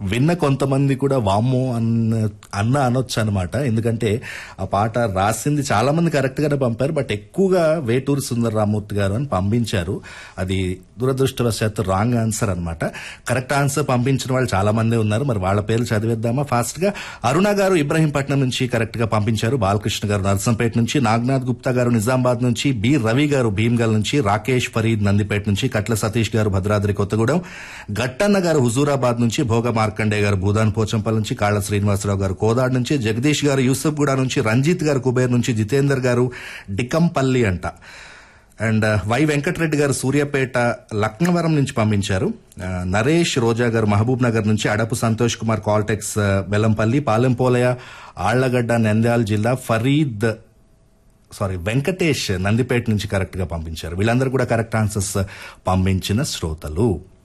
విన్న కొంతమంది కూడా వామ్మో అన్న అన్న అనొచ్చు అనమాట ఎందుకంటే ఆ పాట రాసింది చాలా మంది కరెక్ట్ గానే పంపారు బట్ ఎక్కువగా వేటూరి సుందర రామూర్తి గారు అని పంపించారు అది దురదృష్టవశాత్తు రాంగ్ ఆన్సర్ అన్నమాట కరెక్ట్ ఆన్సర్ పంపించిన వాళ్ళు చాలా మంది ఉన్నారు మరి వాళ్ళ పేర్లు చదివేద్దామా ఫాస్ట్ గా అరుణ గారు ఇబ్రహీంపట్నం నుంచి కరెక్ట్ గా పంపించారు బాలకృష్ణ గారు నర్సంపేట నుంచి నాగనాథ్ గుప్తా గారు నిజామాబాద్ నుంచి బి రవి గారు భీమ్గల్ నుంచి రాకేష్ ఫరీద్ నందిపేట నుంచి కట్ల సతీష్ గారు భద్రాద్రి కొత్తగూడెం గట్టన్న గారు హుజూరాబాద్ నుంచి భోగ మార్కండే గారు భూదాన్ పోచంపల్లి నుంచి కాళ్ల శ్రీనివాసరావు గారు కోదాడ్ నుంచి జగదీష్ గారు యూసఫ్ గూడ నుంచి రంజిత్ గారు కుబేర్ నుంచి జితేందర్ గారు డికంపల్లి అంట అండ్ వై వెంకటరెడ్డి గారు సూర్యాపేట లక్నవరం నుంచి పంపించారు ఆ, నరేష్ రోజా గారు మహబూబ్ నగర్ నుంచి అడపు సంతోష్ కుమార్ కాల్టెక్స్ ఆ, బెల్లంపల్లి పాలెంపోలయ ఆళ్లగడ్డ నంద్యాల జిల్లా ఫరీద్ సారీ వెంకటేష్ నందిపేట నుంచి కరెక్ట్ గా పంపించారు వీళ్ళందరూ కూడా కరెక్ట్ ఆన్సర్స్ పంపించిన శ్రోతలు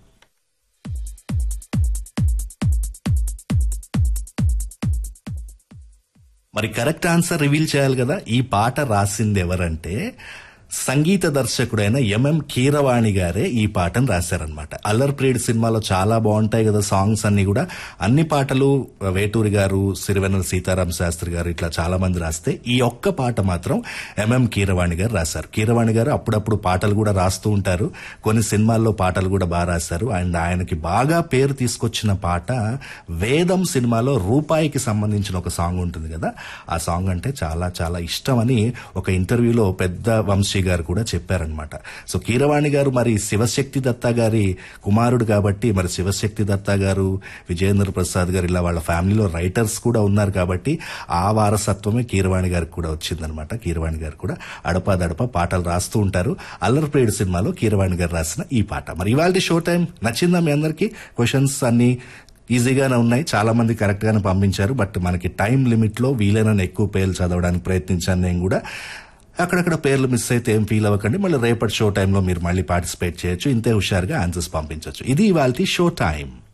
మరి కరెక్ట్ ఆన్సర్ రివీల్ చేయాలి కదా ఈ పాట రాసింది ఎవరంటే సంగీత దర్శకుడైన ఎంఎం కీరవాణి గారే ఈ పాటను రాశారనమాట అల్లర్ ప్రియుడ్ సినిమాలో చాలా బాగుంటాయి కదా సాంగ్స్ అన్ని కూడా అన్ని పాటలు వేటూరి గారు సిరివెన్నెల సీతారాం శాస్త్రి గారు ఇట్లా చాలా మంది రాస్తే ఈ ఒక్క పాట మాత్రం ఎంఎం కీరవాణి గారు రాశారు కీరవాణి గారు అప్పుడప్పుడు పాటలు కూడా రాస్తూ ఉంటారు కొన్ని సినిమాల్లో పాటలు కూడా బాగా రాశారు అండ్ ఆయనకి బాగా పేరు తీసుకొచ్చిన పాట వేదం సినిమాలో రూపాయికి సంబంధించిన ఒక సాంగ్ ఉంటుంది కదా ఆ సాంగ్ అంటే చాలా చాలా ఇష్టం అని ఒక ఇంటర్వ్యూలో పెద్ద వంశీ గారు కూడా చెప్పారనమాట సో కీరవాణి గారు మరి శివశక్తి దత్తా గారి కుమారుడు కాబట్టి మరి శివశక్తి దత్తా గారు విజయేంద్ర ప్రసాద్ గారు ఇలా వాళ్ళ ఫ్యామిలీలో రైటర్స్ కూడా ఉన్నారు కాబట్టి ఆ వారసత్వమే కీరవాణి గారికి కూడా వచ్చిందనమాట కీరవాణి గారు కూడా అడపాదడప పాటలు రాస్తూ ఉంటారు అల్లరిపేడు సినిమాలో కీరవాణి గారు రాసిన ఈ పాట మరి ఇవాళ షో టైం నచ్చిందా మీ అందరికీ క్వశ్చన్స్ అన్ని ఈజీగానే ఉన్నాయి చాలా మంది కరెక్ట్ గానే పంపించారు బట్ మనకి టైం లిమిట్ లో వీలైన ఎక్కువ పేర్లు చదవడానికి ప్రయత్నించాను నేను కూడా అక్కడక్కడ పేర్లు మిస్ అయితే ఏం ఫీల్ అవ్వకండి మళ్ళీ రేపటి షో టైంలో మీరు మళ్ళీ పార్టిసిపేట్ చేయొచ్చు ఇంతే హుషారుగా ఆన్సర్స్ పంపించవచ్చు ఇది ఇవాళ షో టైం